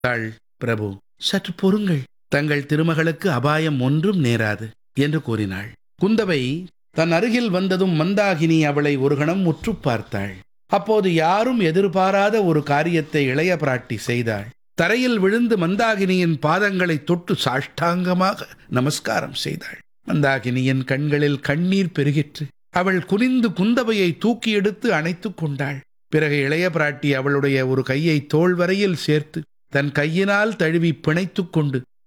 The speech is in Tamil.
தாள் பிரபு சற்று பொறுங்கள் தங்கள் திருமகளுக்கு அபாயம் ஒன்றும் நேராது என்று கூறினாள் குந்தவை தன் அருகில் வந்ததும் மந்தாகினி அவளை ஒரு கணம் உற்று பார்த்தாள் அப்போது யாரும் எதிர்பாராத ஒரு காரியத்தை இளைய பிராட்டி செய்தாள் தரையில் விழுந்து மந்தாகினியின் பாதங்களை தொட்டு சாஷ்டாங்கமாக நமஸ்காரம் செய்தாள் மந்தாகினியின் கண்களில் கண்ணீர் பெருகிற்று அவள் குனிந்து குந்தவையை தூக்கி எடுத்து அணைத்துக் கொண்டாள் பிறகு இளைய பிராட்டி அவளுடைய ஒரு கையை தோள் வரையில் சேர்த்து தன் கையினால் தழுவி பிணைத்துக் கொண்டு